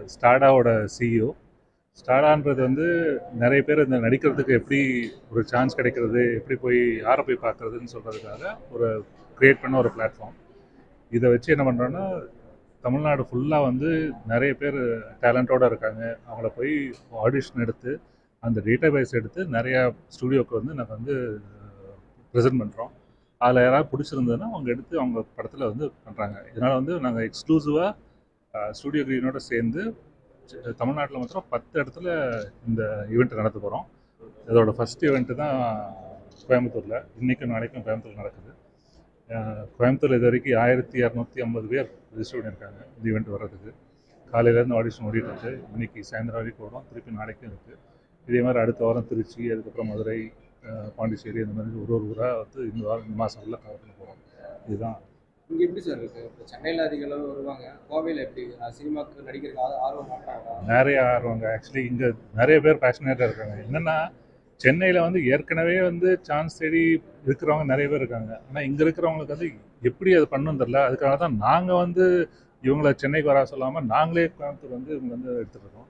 ஸ்டாடாவோட CEO ஸ்டாடான்றது வந்து நிறைய பேர் இந்த நடிக்கிறதுக்கு எப்படி ஒரு சான்ஸ் கிடைக்கிறது எப்படி போய் யாரை போய் பார்க்குறதுன்னு சொல்கிறதுக்காக ஒரு க்ரியேட் பண்ண ஒரு பிளாட்ஃபார்ம் இதை வச்சு என்ன பண்ணுறோன்னா தமிழ்நாடு ஃபுல்லாக வந்து நிறைய பேர் டேலண்ட்டோடு இருக்காங்க அவங்கள போய் ஆடிஷன் எடுத்து அந்த டேட்டா பேஸ் எடுத்து நிறையா ஸ்டுடியோக்கு வந்து நாங்கள் வந்து ப்ரெசென்ட் பண்ணுறோம் அதில் யாராவது பிடிச்சிருந்ததுன்னா அவங்க எடுத்து அவங்க படத்தில் வந்து பண்ணுறாங்க இதனால் வந்து நாங்கள் எக்ஸ்க்ளூசிவாக ஸ்டூடியோ க்ரீனோட சேர்ந்து சி- தமிழ்நாட்டில் மாத்திரம் பத்து இடத்துல இந்த ஈவெண்ட் நடத்த போகிறோம் இதோட ஃபஸ்ட் ஈவெண்ட்டு தான் கோயம்புத்தூரில் இன்றைக்கும் நாளைக்கும் கோயம்புத்தூர் நடக்குது அஹ் கோயம்புத்தூர் இது வரைக்கும் ஆயிரத்தி இரநூத்தி ஐம்பது பேர் ரிஜிஸ்டர் பண்ணியிருக்காங்க இந்த ஈவெண்ட் வர்றதுக்கு காலையிலேருந்து ஆடிஷன் ஓடிட்டு இருக்கு இன்னைக்கு சாயந்தரம் வரைக்கும் ஓடும் திருப்பி நாளைக்கும் இருக்குது இதே மாதிரி அடுத்த வாரம் திருச்சி அதுக்கப்புறம் மதுரை அஹ் பாண்டிச்சேரி அந்த மாதிரி ஒரு ஒரு ஊராக வந்து இந்த வாரம் இந்த மாதம் ஃபுல்லாக கவர் பண்ண போகிறோம் இதுதான் இங்கே எப்படி சார் இருக்கு இப்போ சென்னையில் அதிக அளவு வருவாங்க கோவையில் எப்படி அஹ் சினிமாக்கு நடிக்கிறதுக்கு ஆ- ஆர்வம் காட்டுறாங்களா நிறைய ஆர்வங்க ஆக்சுவலி இங்கே நிறைய பேர் பேஷனேட்டாக இருக்காங்க என்னென்னா சென்னையில் வந்து ஏற்கனவே வந்து சான்ஸ் தேடி இருக்கிறவங்க நிறைய பேர் இருக்காங்க ஆனால் இங்கே இருக்கிறவங்களுக்கு வந்து எப்படி அது பண்ணணும் தெரில அதுக்காக தான் நாங்கள் வந்து இவங்கள சென்னைக்கு வர சொல்லாமல் நாங்களே கோயம்புத்தூர் வந்து இவங்க வந்து எடுத்துகிட்டு இருக்கோம்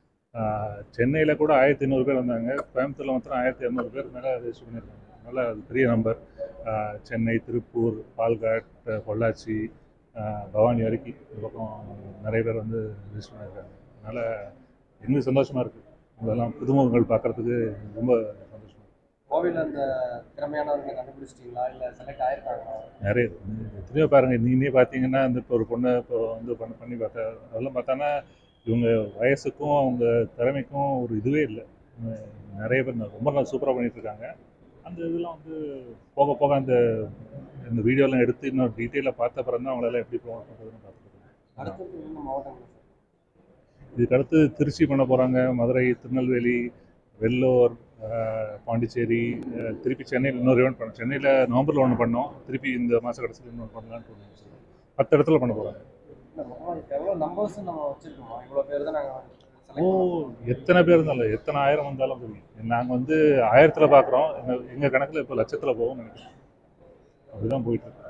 சென்னையில் கூட ஆயிரத்தி ஐநூறு பேர் வந்தாங்க கோயம்புத்தூரில் மாத்திரம் ஆயிரத்தி இரநூறு பேர் மேலே ரெஜிஸ்டர் பண்ணியிருக்காங்க நல்ல அது பெரிய நம்பர் சென்னை திருப்பூர் பால்காட் அஹ் பொள்ளாச்சி அஹ் பவானி வரைக்கும் இந்த பக்கம் நிறைய பேர் வந்து ரெஜிஸ்டர் பண்ணியிருக்காங்க அதனால் எங்களுக்கு சந்தோஷமாக இருக்குது இதெல்லாம் புதுமுகங்கள் பார்க்குறதுக்கு ரொம்ப சந்தோஷமாக இருக்கு. கோவையில் அந்த திறமையானவர்களை கண்டுபிடிச்சிட்டீங்களா இல்லை செலக்ட் ஆயிருக்காங்களா நிறைய இருக்கு. எத்தனையோ பாருங்கள் நீங்களே பார்த்தீங்கன்னா இந்த இப்போ ஒரு பொண்ணை இப்போ வந்து பண்ண பண்ணி பார்த்தா அதெல்லாம் பார்த்தானா இவங்க வயசுக்கும் அவங்க திறமைக்கும் ஒரு இதுவே இல்லை உம் நிறைய பேர் ந- ரொம்ப நல்லா சூப்பராக பண்ணிட்டு இருக்காங்க அந்த இதெல்லாம் வந்து போக போக அந்த இந்த வீடியோலாம் எடுத்து இன்னும் டீட்டெயிலாக பார்த்த அப்புறம் தான் அவங்களால எப்படி ப்ரொமோட் பண்ணுறதுன்னு பார்த்துருக்காங்க அடுத்தது என்ன மாவட்டங்கள் சார் இதுக்கு அடுத்து திருச்சி பண்ண போகிறாங்க மதுரை திருநெல்வேலி வெள்ளூர் அஹ், பாண்டிச்சேரி அஹ், திருப்பி சென்னையில் இன்னொரு ஈவெண்ட் பண்ணோம் சென்னையில் நவம்பரில் ஒன்று பண்ணோம் திருப்பி இந்த மாத கடைசியில் இன்னொன்று பண்ணலான்ட்டு ஒன்று பத்து இடத்துல பண்ண போகிறாங்க இல்லை மொத்தமாக இப்போ எவ்வளோ நம்பர்ஸ் நம்ம வச்சுருக்கோம் இவ்வளோ பேர் தான் நாங்கள் ஓ எத்தனை பேர் இருந்தாலும் எத்தனை ஆயிரம் வந்தாலும் சரி நாங்கள் வந்து ஆயிரத்தில் பார்க்குறோம் எங்கள் எங்கள் கணக்கில் இப்போ லட்சத்தில் போகும் நினைக்கிறேன் அப்படிதான் போயிட்டு இருக்கு